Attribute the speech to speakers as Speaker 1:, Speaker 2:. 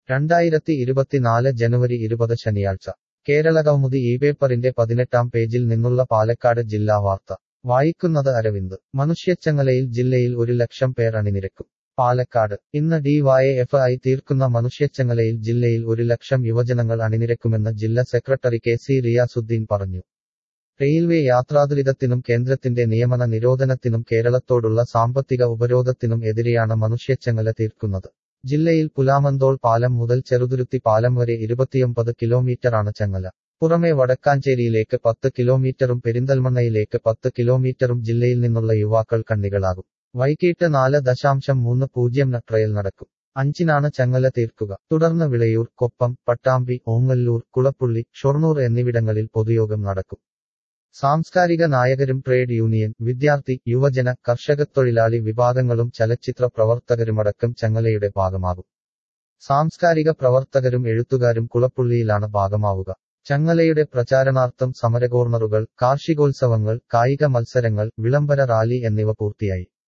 Speaker 1: രണ്ടായിരത്തി ഇരുപത്തിനാല് ജനുവരി ഇരുപത് ശനിയാഴ്ച കേരളകൗമുദി ഈ പേപ്പറിന്റെ പതിനെട്ടാം പേജിൽ നിന്നുള്ള പാലക്കാട് ജില്ലാ വാർത്ത വായിക്കുന്നത് അരവിന്ദ് മനുഷ്യച്ചങ്ങലയിൽ ജില്ലയിൽ ഒരു ലക്ഷം പേർ അണിനിരക്കും പാലക്കാട് ഇന്ന് ഡിവൈഎഫ് ഐ തീർക്കുന്ന മനുഷ്യച്ചങ്ങലയിൽ ജില്ലയിൽ ഒരു ലക്ഷം യുവജനങ്ങൾ അണിനിരക്കുമെന്ന് ജില്ലാ സെക്രട്ടറി കെ സി റിയാസുദ്ദീൻ പറഞ്ഞു റെയിൽവേ യാത്രാദുരിതത്തിനും കേന്ദ്രത്തിന്റെ നിയമന നിരോധനത്തിനും കേരളത്തോടുള്ള സാമ്പത്തിക ഉപരോധത്തിനും എതിരെയാണ് മനുഷ്യച്ചങ്ങല തീർക്കുന്നത് ജില്ലയിൽ പുലാമന്തോൾ പാലം മുതൽ ചെറുതുരുത്തി പാലം വരെ ഇരുപത്തിയൊമ്പത് കിലോമീറ്ററാണ് ചങ്ങല പുറമെ വടക്കാഞ്ചേരിയിലേക്ക് പത്ത് കിലോമീറ്ററും പെരിന്തൽമണ്ണയിലേക്ക് പത്ത് കിലോമീറ്ററും ജില്ലയിൽ നിന്നുള്ള യുവാക്കൾ കണ്ണികളാകും വൈകിട്ട് നാല് ദശാംശം മൂന്ന് പൂജ്യം ട്രയൽ നടക്കും അഞ്ചിനാണ് ചങ്ങല തീർക്കുക തുടർന്ന് വിളയൂർ കൊപ്പം പട്ടാമ്പി ഓങ്ങല്ലൂർ കുളപ്പുള്ളി ഷൊർണൂർ എന്നിവിടങ്ങളിൽ പൊതുയോഗം നടക്കും സാംസ്കാരിക നായകരും ട്രേഡ് യൂണിയൻ വിദ്യാർത്ഥി യുവജന കർഷകത്തൊഴിലാളി വിഭാഗങ്ങളും ചലച്ചിത്ര പ്രവർത്തകരുമടക്കം ചങ്ങലയുടെ ഭാഗമാകും സാംസ്കാരിക പ്രവർത്തകരും എഴുത്തുകാരും കുളപ്പുള്ളിയിലാണ് ഭാഗമാവുക ചങ്ങലയുടെ പ്രചാരണാർത്ഥം സമരകോർണറുകൾ കാർഷികോത്സവങ്ങൾ കായിക മത്സരങ്ങൾ വിളംബര റാലി എന്നിവ പൂർത്തിയായി